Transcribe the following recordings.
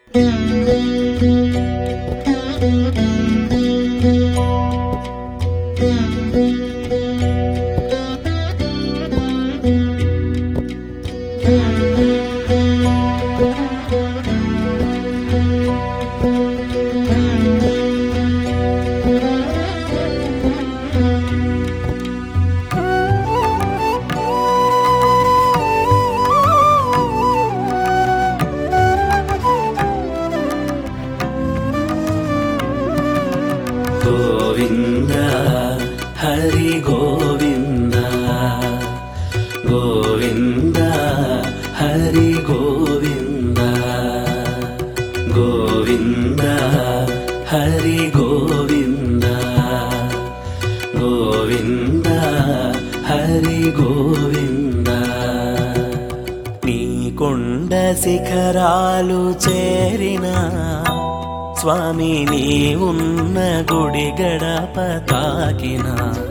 గోవింద హరి గోవింద గోవింద హరి గోవింద గోవింద హరి గోవింద గోవింద హరి గోవింద నీ కొండ శిఖరాలు చేరిన స్వామి నీ ఉన్న గుడి గడప తాకిన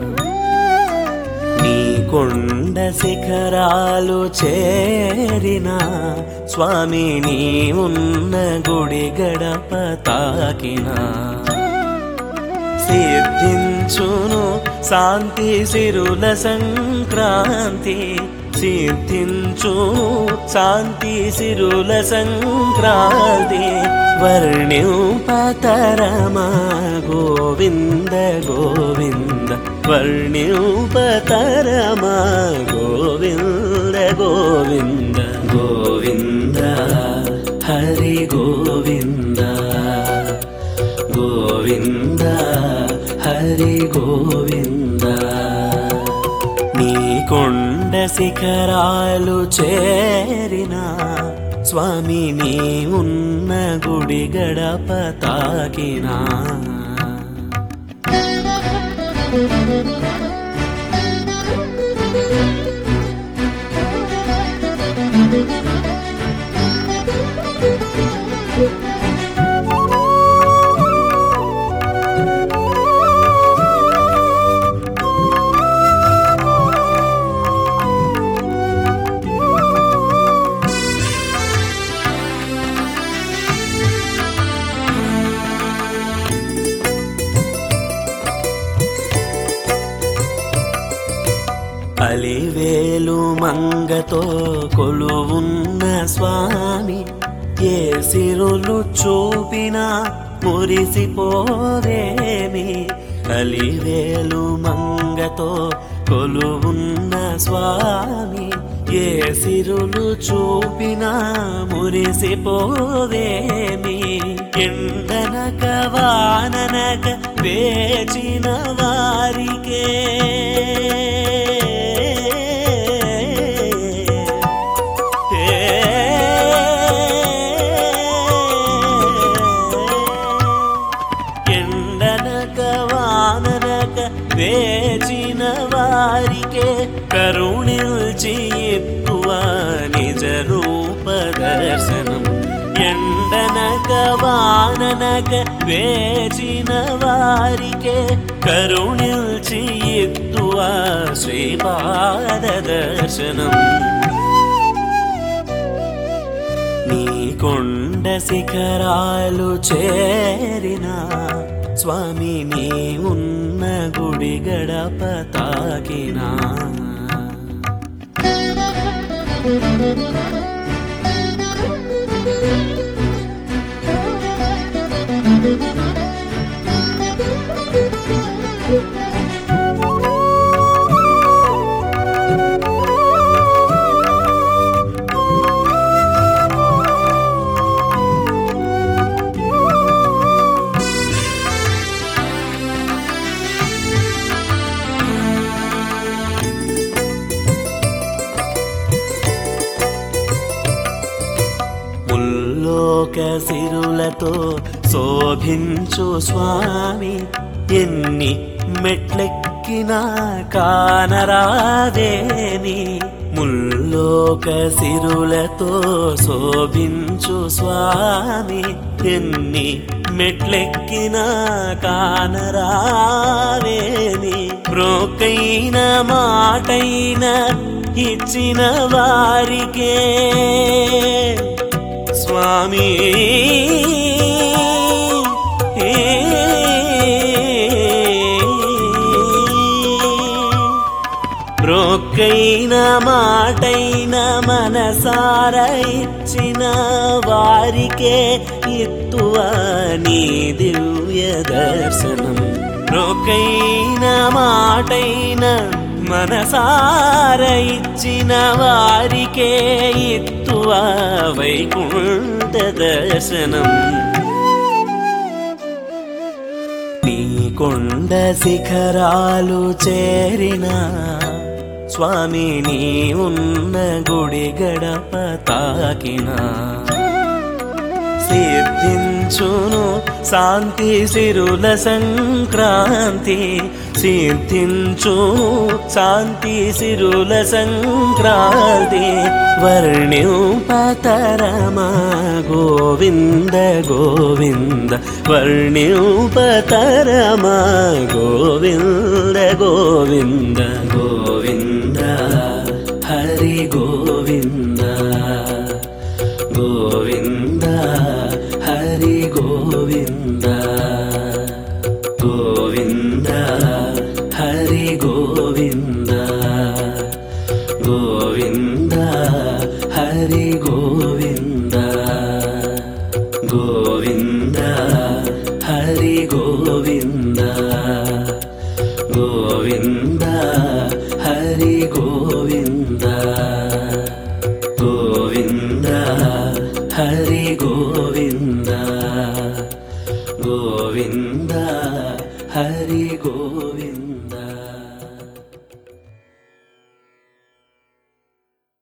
నీ కొండ శిఖరాలు చేరిన స్వామి నీ ఉన్న గుడి గడప తాకిన సిద్ధించును శాంతి సిరుల సంక్రాంతి సిద్ధించు శాంతి సిరుల సంక్రాంతి వర్ణ్యుపతరమా గోవింద గోవింద వర్ణ్యుపతరమా గోవింద గోవింద గోవింద హరి గోవింద గోవింద హరి గోవింద నీ కొండ శిఖరాలు చేరిన స్వామి నీ ఉన్న గుడి గడప తాకినా అలివేలు మంగతో కొలువున్న స్వామి ఏ సిరులు చూపినా మురిసిపోవేమి అలివేలు మంగతో కొలువున్న స్వామి ఏ సిరులు చూపినా మురిసిపోవేమి ఎండనక వాననక వేచిన వారికే ఎండనక వాననక వేచిన వారికే కరుణిల్చి ఎక్కువ నిజ రూప దర్శనం ఎండనక వాననక వేచిన వారికే కరుణిల్చి ఎక్కువ శ్రీపాద దర్శనం నీ కొండ శిఖరాలు చేరిన స్వామి నీ ఉన్న గుడి గడప తాకినా ముల్లోక సిరులతో శోభించు స్వామి ఎన్ని మెట్లెక్కినా కానరాదేమి ముల్లోక సిరులతో శోభించు స్వామి ఎన్ని మెట్లెక్కినా కానరావేమి ప్రోకైన మాటైన ఇచ్చిన వారికే స్వామి బ్రోక్కైన మాటైన మనసార ఇచ్చిన వారికే ఇత్తువ నీ దివ్య దర్శనం బ్రోక్కైన మాటైన మనసార ఇచ్చిన వారికే ఇత్తువ వైకుంఠ దర్శనం నీ కొండ శిఖరాలు చేరిన స్వామి నీ ఉన్న గుడి గడప తాకిన సిద్ధించును శాంతి సిరుల సంక్రాంతి సిద్ధించు శాంతి సిరుల సంక్రాంతి వర్ణ్యుపతరమా గోవింద గోవింద వర్ణ్యుపతరమా గోవింద గోవింద గోవింద హరి గోవింద గోవింద హరి గోవింద గోవింద హరి గోవింద గోవింద హరి గోవింద గోవింద హరి గోవింద గోవింద హరి గోవింద గోవింద హరి గోవింద గోవింద హరి గోవింద